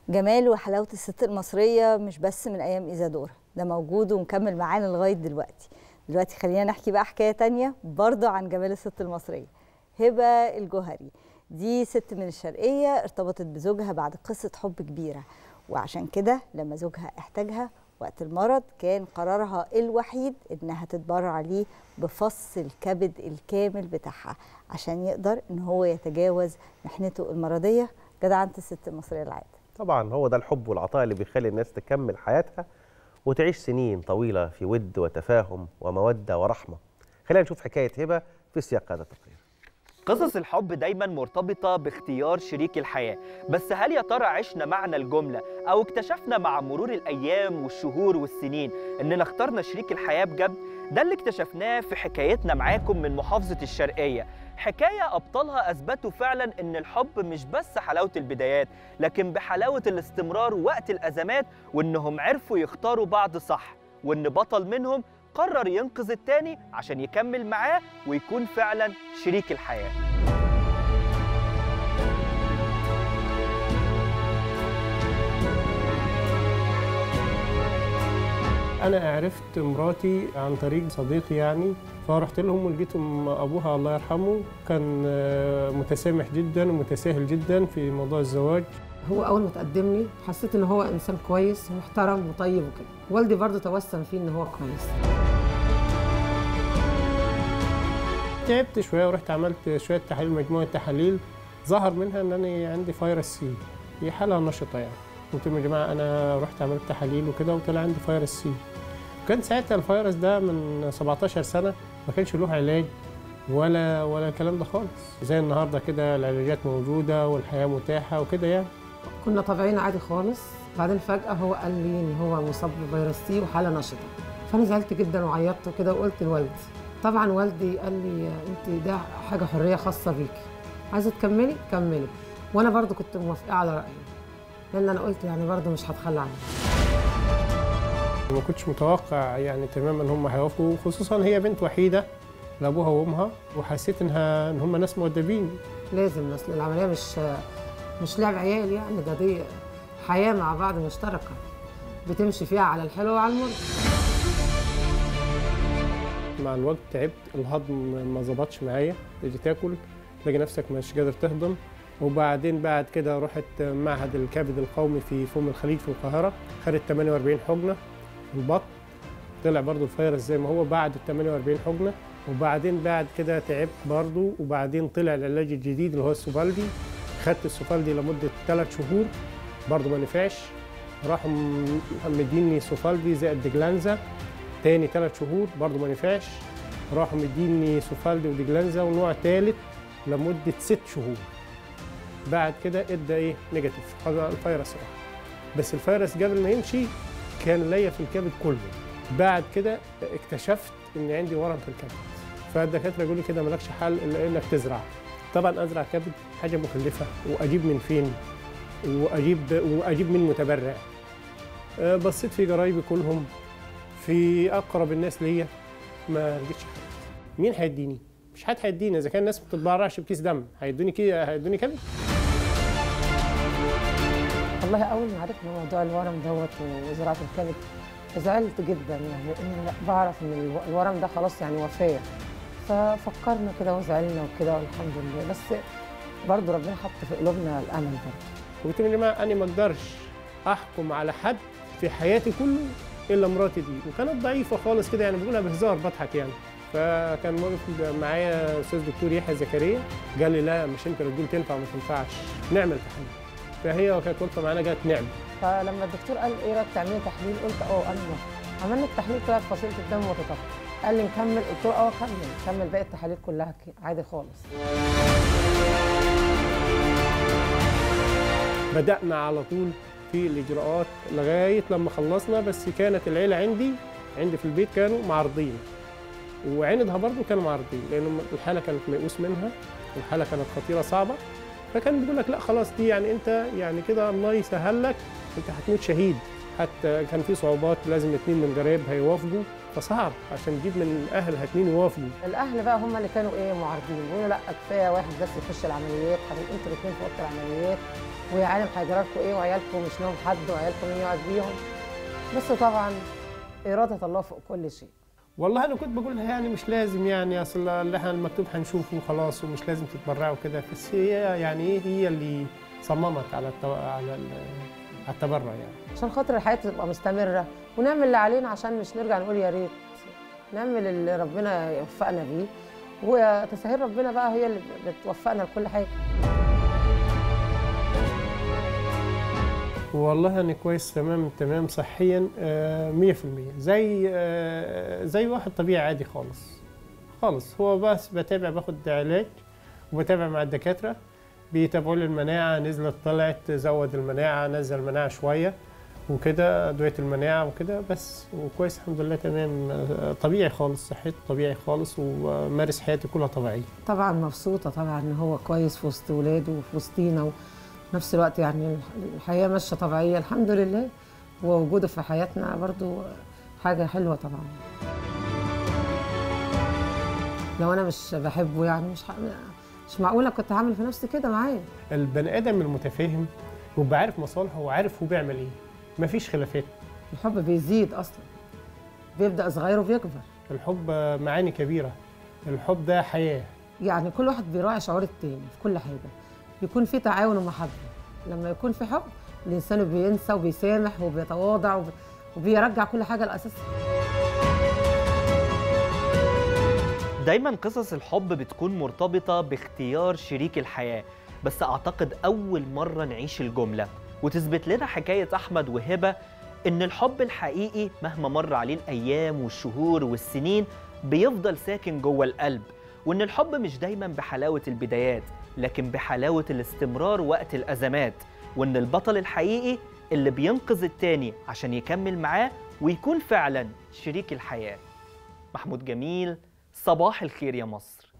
جمال وحلاوة الست المصرية مش بس من أيام إيزادورا ده موجود ومكمل معانا لغاية دلوقتي دلوقتي خلينا نحكي بقى حكاية تانية برضه عن جمال الست المصرية هبة الجوهري دي ست من الشرقية ارتبطت بزوجها بعد قصة حب كبيرة وعشان كده لما زوجها احتاجها وقت المرض كان قرارها الوحيد انها تتبرع ليه بفص الكبد الكامل بتاعها عشان يقدر ان هو يتجاوز محنته المرضيه جدعنة الست المصريه العاده طبعا هو ده الحب والعطاء اللي بيخلي الناس تكمل حياتها وتعيش سنين طويلة في ود وتفاهم ومودة ورحمة خلينا نشوف حكاية هبة في سياق هذا التقرير قصص الحب دايما مرتبطة باختيار شريك الحياة بس هل يا ترى عشنا معنى الجملة أو اكتشفنا مع مرور الأيام والشهور والسنين إننا اخترنا شريك الحياة بجد؟ ده اللي اكتشفناه في حكايتنا معاكم من محافظة الشرقية حكاية أبطالها أثبتوا فعلا إن الحب مش بس حلاوة البدايات لكن بحلاوة الاستمرار وقت الأزمات وإنهم عرفوا يختاروا بعض صح وإن بطل منهم قرر ينقذ التاني عشان يكمل معاه ويكون فعلا شريك الحياه انا عرفت مراتي عن طريق صديقي يعني فرحت لهم ولقيتهم ابوها الله يرحمه كان آه، متسامح جدا ومتساهل جدا في موضوع الزواج هو اول ما تقدم لي حسيت ان هو انسان كويس ومحترم وطيب وكده والدي برضه توسم فيه ان هو كويس تعبت شويه ورحت عملت شويه تحاليل مجموعه تحاليل ظهر منها ان انا عندي فيروس سي هي حاله نشطه يعني قلت لهم يا جماعه انا رحت عملت تحاليل وكده وطلع عندي فيروس سي كان ساعتها الفيروس ده من 17 سنه ما كانش له علاج ولا ولا الكلام ده خالص زي النهارده كده العلاجات موجوده والحياه متاحه وكده يعني كنا طبيعيين عادي خالص بعدين فجاه هو قال لي ان هو مصاب بفيروس سي وحاله نشطه فانا زعلت جدا وعيطت وكده وقلت لوالدي طبعا والدي قال لي انت ده حاجه حريه خاصه بيكي عايزه تكملي كملي وانا برضو كنت موافقه على رايي لان انا قلت يعني برضو مش هتخلى عنه ما كنتش متوقع يعني تماما ان هم هيوافقوا خصوصا هي بنت وحيده لابوها وامها وحسيت انها ان هم ناس مؤدبين لازم اصل العمليه مش مش لعب عيال يعني ده دي حياه مع بعض مشتركه بتمشي فيها على الحلو وعلى المر مع الوقت تعبت الهضم ما ظبطش معايا تيجي تاكل تلاقي نفسك مش قادر تهضم وبعدين بعد كده رحت معهد الكبد القومي في فم الخليج في القاهره خدت 48 حقنه البطن طلع برضو الفيروس زي ما هو بعد ال 48 حقنه وبعدين بعد كده تعبت برضو وبعدين طلع العلاج الجديد اللي هو السوفالدي خدت السوفالدي لمده ثلاث شهور برضو ما نفعش راحوا مديني سوفالدي زائد ديجلانزا تاني ثلاث شهور برضو ما نفعش راحوا مديني سوفالدي وديجلانزا ونوع ثالث لمده ست شهور بعد كده ادى ايه نيجاتيف هذا الفيروس راح بس الفيروس قبل ما يمشي كان ليا في الكبد كله بعد كده اكتشفت ان عندي ورم في الكبد فالدكاتره يقولوا لي كده مالكش حل الا انك تزرع طبعا ازرع كبد حاجه مكلفه واجيب من فين واجيب واجيب من متبرع أه، بصيت في قرايبي كلهم في اقرب الناس ليا ما لقيتش حد مين هيديني مش حد هيديني اذا كان الناس ما بتتبرعش بكيس دم هيدوني كي هيدوني كبد والله اول ما عرفنا موضوع الورم دوت وزراعه الكبد زعلت جدا يعني ان بعرف ان الو- الورم ده خلاص يعني وفاه ففكرنا كده وزعلنا وكده والحمد لله بس برضه ربنا حط في قلوبنا الامل برضه قلت لهم يا جماعه انا ما اقدرش احكم على حد في حياتي كله الا مراتي دي وكانت ضعيفه خالص كده يعني بقولها بهزار بضحك يعني فكان واقف معايا استاذ دكتور يحيى زكريا قال لي لا مش انت بتقول تنفع وما تنفعش نعمل تحليل فهي كانت واقفه معانا قالت نعمل فلما الدكتور قال ايه رايك تعملي تحليل قلت اه انا موافقة. عملنا التحليل طلعت فصيله الدم متطابقه قال لي نكمل قلت له اه كمل كمل باقي التحاليل كلها ك- عادي خالص بدأنا على طول في الإجراءات لغاية لما خلصنا بس كانت العيلة عندي عندي في البيت كانوا معارضين وعندها برضو كانوا معارضين لأن الحالة كانت ميؤوس منها والحالة كانت خطيرة صعبة فكان بيقول لك لا خلاص دي يعني أنت يعني كده الله يسهل لك أنت هتموت شهيد حتى كان في صعوبات لازم اتنين من قرايب هيوافقوا فصعب عشان تجيب من اهلها اتنين يوافقوا الاهل بقى هم اللي كانوا ايه معارضين بيقولوا لا كفايه واحد بس يخش العمليات حبيبي انتوا الاثنين في اوضه العمليات ويا عالم هيجرى لكم ايه وعيالكم مش لهم حد وعيالكم مين يقعد بيهم بس طبعا اراده الله فوق كل شيء والله انا كنت بقول لها يعني مش لازم يعني اصل اللي احنا المكتوب هنشوفه وخلاص ومش لازم تتبرعوا كده بس هي يعني ايه هي اللي صممت على التو... على ال... على التبرع يعني عشان خاطر الحياه تبقى مستمره ونعمل اللي علينا عشان مش نرجع نقول يا ريت نعمل اللي ربنا يوفقنا بيه وتسهيل ربنا بقى هي اللي بتوفقنا لكل حاجه والله انا كويس تمام تمام صحيا آه، 100% زي آه، زي واحد طبيعي عادي خالص خالص هو بس بتابع باخد علاج وبتابع مع الدكاتره بيتابعوا لي المناعه نزلت طلعت زود المناعه نزل المناعه شويه وكده ادويه المناعه وكده بس وكويس الحمد لله تمام آه، طبيعي خالص صحتي طبيعي خالص ومارس حياتي كلها طبيعيه طبعا مبسوطه طبعا ان هو كويس في وسط ولاده وفي وسطينا وفي نفس الوقت يعني الحياه ماشيه طبيعيه الحمد لله ووجوده في حياتنا برضو حاجه حلوه طبعا لو انا مش بحبه يعني مش ح... مش معقوله كنت هعمل في نفسي كده معاه البني ادم المتفاهم وبيبقى عارف مصالحه وعارف هو بيعمل ايه مفيش خلافات الحب بيزيد اصلا بيبدا صغير وبيكبر الحب معاني كبيره الحب ده حياه يعني كل واحد بيراعي شعور التاني في كل حاجه يكون في تعاون ومحبه لما يكون في حب الانسان بينسى وبيسامح وبيتواضع وب... وبيرجع كل حاجه لاساسها دايما قصص الحب بتكون مرتبطة باختيار شريك الحياة بس أعتقد أول مرة نعيش الجملة وتثبت لنا حكاية أحمد وهبة إن الحب الحقيقي مهما مر عليه الأيام والشهور والسنين بيفضل ساكن جوه القلب وإن الحب مش دايما بحلاوة البدايات لكن بحلاوة الاستمرار وقت الأزمات وإن البطل الحقيقي اللي بينقذ التاني عشان يكمل معاه ويكون فعلا شريك الحياة محمود جميل صباح الخير يا مصر